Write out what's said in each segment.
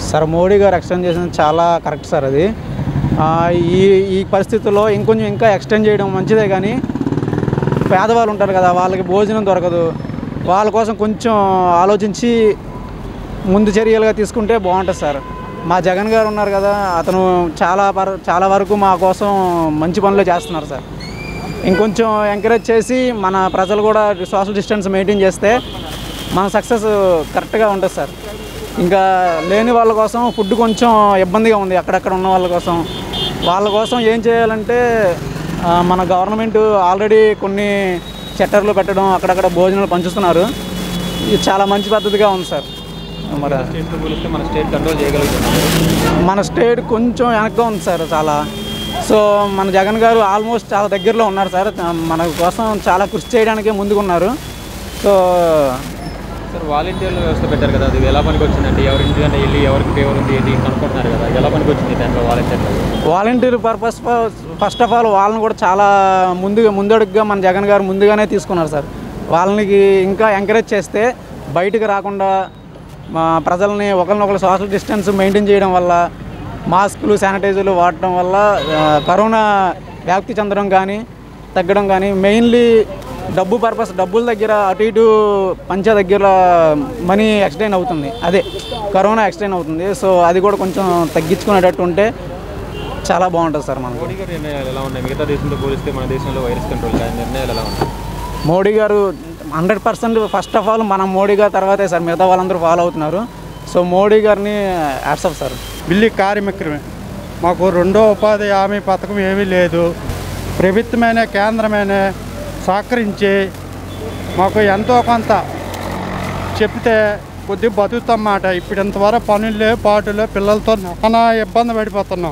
sir Modi గారు extend చేసింది చాలా కరెక్ట్ సార్ అది ఆ, ఈ ఈ పరిస్థితుల్లో ఇంకొంచెం ఇంకా ఎక్స్టెండ్ చేయడం మంచిదే కానీ పేదవాళ్ళు ఉంటారు కదా వాళ్ళకి భోజనం దొరకదు వాళ్ళ కోసం కొంచెం ఆలోచించి ముందు చర్యలుగా తీసుకుంటే బాగుంటుంది సార్ మా జగన్ గారు ఉన్నారు కదా అతను చాలా పర చాలా వరకు మా కోసం మంచి పనులు చేస్తున్నారు సార్ ఇంకొంచెం ఎంకరేజ్ చేసి మన ప్రజలు కూడా సోషల్ డిస్టెన్స్ మెయింటైన్ చేస్తే మన సక్సెస్ కరెక్ట్గా ఉంటుంది సార్ ఇంకా లేని వాళ్ళ కోసం ఫుడ్ కొంచెం ఇబ్బందిగా ఉంది అక్కడక్కడ ఉన్న వాళ్ళ కోసం వాళ్ళ కోసం ఏం చేయాలంటే ఆ, మన గవర్నమెంట్ ఆల్రెడీ కొన్ని షట్టర్లు పెట్టడం అక్కడక్కడ భోజనాలు పంచుతున్నారు ఇది చాలా మంచి పద్ధతిగా ఉంది సార్ మరి స్టేట్తో పోలిస్తే మన స్టేట్ కంట్రోల్ చేయగలుగుతున్నాం మన స్టేట్ కొంచెం వెనక్గా ఉంది సార్ చాలా సో మన జగన్ గారు ఆల్మోస్ట్ చాలా దగ్గరలో ఉన్నారు సార్ మన కోసం చాలా కృషి చేయడానికి ముందుకున్నారు సో సార్ వాలంటీర్ల వ్యవస్థ పెట్టారు కదా అది ఎలా పనికి వచ్చిందంటే ఎవరింటికైనా వెళ్ళి ఎవరికి ఫేవర్ ఉంది ఇది కనుక్కుంటున్నారు కదా ఎలా పనికి వచ్చింది దాంట్లో వాలంటీర్లు volunteer purpose first of all వాళ్ళని కూడా చాలా ముందుగా ముందడుగుగా మన జగన్ గారు ముందుగానే తీసుకున్నారు సార్ వాళ్ళకి ఇంకా ఎంకరేజ్ చేస్తే బయటకు రాకుండా మా ప్రజల్ని ఒకరినొకరు సోషల్ డిస్టెన్స్ మెయింటైన్ చేయడం వల్ల మాస్కులు శానిటైజర్లు వాడటం వల్ల ఆ, కరోనా వ్యాప్తి చెందడం కానీ తగ్గడం కానీ మెయిన్లీ డబ్బు పర్పస్ డబ్బుల దగ్గర అటు ఇటు పంచ దగ్గర మనీ ఎక్స్టెండ్ అవుతుంది అదే కరోనా ఎక్స్టెండ్ అవుతుంది సో అది కూడా కొంచెం తగ్గించుకునేటట్టు ఉంటే చాలా బాగుంటుంది సార్ మనకు మోడీ గారి నిర్ణయాలు ఎలా ఉన్నాయి మిగతా దేశంతో పోలిస్తే మన దేశంలో వైరస్ కంట్రోల్ కానీ నిర్ణయాలు ఎలా ఉన్నాయి మోడీ గారు hundred percent first of all మన మోడీ గారు తర్వాతే సార్ మిగతా వాళ్ళందరూ ఫాలో అవుతున్నారు సో మోడీ గారిని యాడ్సప్ సార్ బిల్లి కార్మికులమే మాకు రెండో ఉపాధి హామీ పథకం ఏమీ లేదు ప్రభుత్వమైన కేంద్రమైన సహకరించి మాకు ఎంతో కొంత చెప్తే కొద్దిగా బతుకుతాం మాట ఇప్పుడు ఇంతవరకు పనులు లేవు పాటలు పిల్లలతో చాలా ఇబ్బంది పడిపోతున్నాం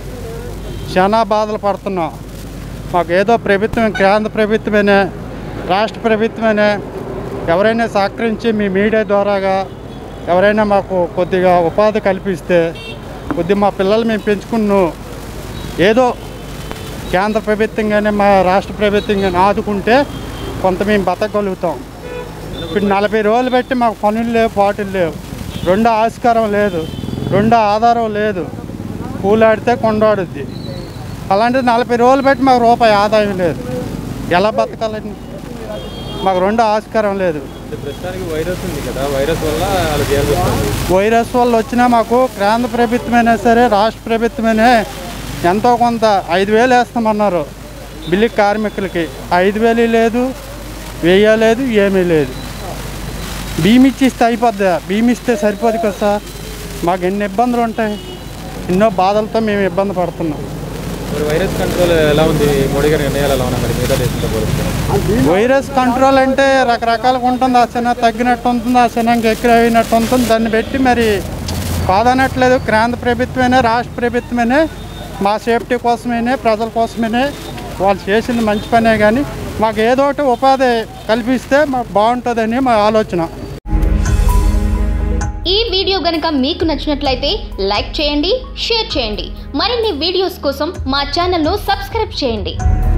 చాలా బాధలు పడుతున్నాం మాకు ఏదో ప్రభుత్వం కేంద్ర ప్రభుత్వమేనే రాష్ట్ర ప్రభుత్వమేనే ఎవరైనా సహకరించి మీ మీడియా ద్వారాగా ఎవరైనా మాకు కొద్దిగా ఉపాధి కల్పిస్తే కొద్దిగా మా పిల్లలు మేము పెంచుకున్నాం ఏదో కేంద్ర ప్రభుత్వం కానీ మా రాష్ట్ర ప్రభుత్వం కానీ ఆదుకుంటే కొంత మేము బతకగలుగుతాం ఇప్పుడు నలభై రోజులు పెట్టి మాకు పనులు లేవు పాటలు లేవు రెండో ఆస్కారం లేదు రెండో ఆధారం లేదు కూలాడితే కొండాడుద్ది అలాంటిది నలభై రోజులు పెట్టి మాకు రూపాయి ఆదాయం లేదు ఎలా బతకాలండి మాకు రెండో ఆస్కారం లేదు అంటే ప్రస్తుతానికి వైరస్ ఉంది కదా వైరస్ వల్ల అలా చేయాల్సి వస్తుంది వైరస్ వల్ల వచ్చినా మాకు కేంద్ర ప్రభుత్వమైనా సరే రాష్ట్ర ప్రభుత్వమైనా ఎంతో కొంత ఐదు వేలు వేస్తామన్నారు బిల్లి కార్మికులకి ఐదు వేలు లేదు వెయ్యి లేదు ఏమీ లేదు భీమ్ ఇచ్చిస్తే అయిపోద్దా భీమ్ ఇస్తే సరిపోదు కదా సార్ మాకు ఎన్ని ఇబ్బందులు ఉంటాయి ఎన్నో బాధలతో మేము ఇబ్బంది పడుతున్నాం మరి వైరస్ కంట్రోల్ ఎలా ఉంది మోడీ గారి నిర్ణయాలు ఎలా ఉన్నాయి మరి మిగతా దేశంతో పోలిస్తే వైరస్ కంట్రోల్ అంటే రకరకాలుగా ఉంటుంది ఆ శన తగ్గినట్టు ఉంటుంది ఆ శన ఇంకా ఎక్కువ అయినట్టు ఉంటుంది దాన్ని బట్టి మరి కాదనట్లేదు కేంద్ర ప్రభుత్వమే రాష్ట్ర ప్రభుత్వమే మా సేఫ్టీ కోసమేనే ప్రజల కోసమేనే వాళ్ళు చేసింది మంచి పనే కానీ మాకు ఏదో ఒకటి ఉపాధి కల్పిస్తే మాకు బాగుంటుందని మా ఆలోచన ఈ వీడియో గనక మీకు నచ్చినట్లయితే లైక్ చేయండి షేర్ చేయండి మరిన్ని వీడియోస్ కోసం మా ఛానల్ను సబ్స్క్రైబ్ చేయండి